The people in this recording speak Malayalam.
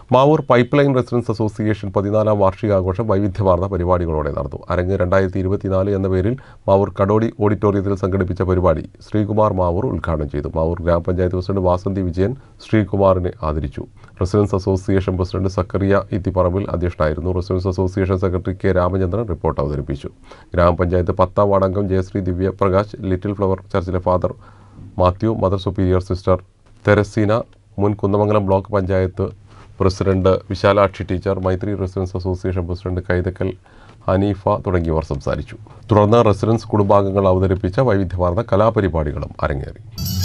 Mavoor pipeline residence association പതിനാലാം വാർഷികാഘോഷം വൈവിധ്യമാർന്ന പരിപാടികളോടെ നടന്നു അരങ്ങ് രണ്ടായിരത്തി ഇരുപത്തിനാല് എന്ന പേരിൽ മാവൂർ കടോടി ഓഡിറ്റോറിയത്തിൽ സംഘടിപ്പിച്ച പരിപാടി ശ്രീകുമാർ മാവൂർ ഉദ്ഘാടനം ചെയ്തു മാവൂർ ഗ്രാമപഞ്ചായത്ത് പ്രസിഡന്റ് വാസന്തി വിജയൻ ശ്രീകുമാറിനെ ആദരിച്ചു റെസിഡൻസ് അസോസിയേഷൻ പ്രസിഡന്റ് സക്കറിയ ഇത്തിപ്പറമ്പിൽ അധ്യക്ഷനായിരുന്നു residence association secretary K Ramachandran report അവതരിപ്പിച്ചു ഗ്രാമപഞ്ചായത്ത് പത്താം വാർഡംഗം ജയശ്രീ ദിവ്യപ്രകാശ് ലിറ്റിൽ ഫ്ലവർ ചർച്ചിലെ father Mathew mother superior sister Theresina മുൻ Kunnamangalam block panchayat president Vishalakshi teacher Maithri residence association president Kaithakkal Haneefa തുടങ്ങിയവർ സംസാരിച്ചു തുടർന്ന് റെസിഡൻസ് കുടുംബാംഗങ്ങൾ അവതരിപ്പിച്ച വൈവിധ്യമാർന്ന കലാപരിപാടികളും അരങ്ങേറി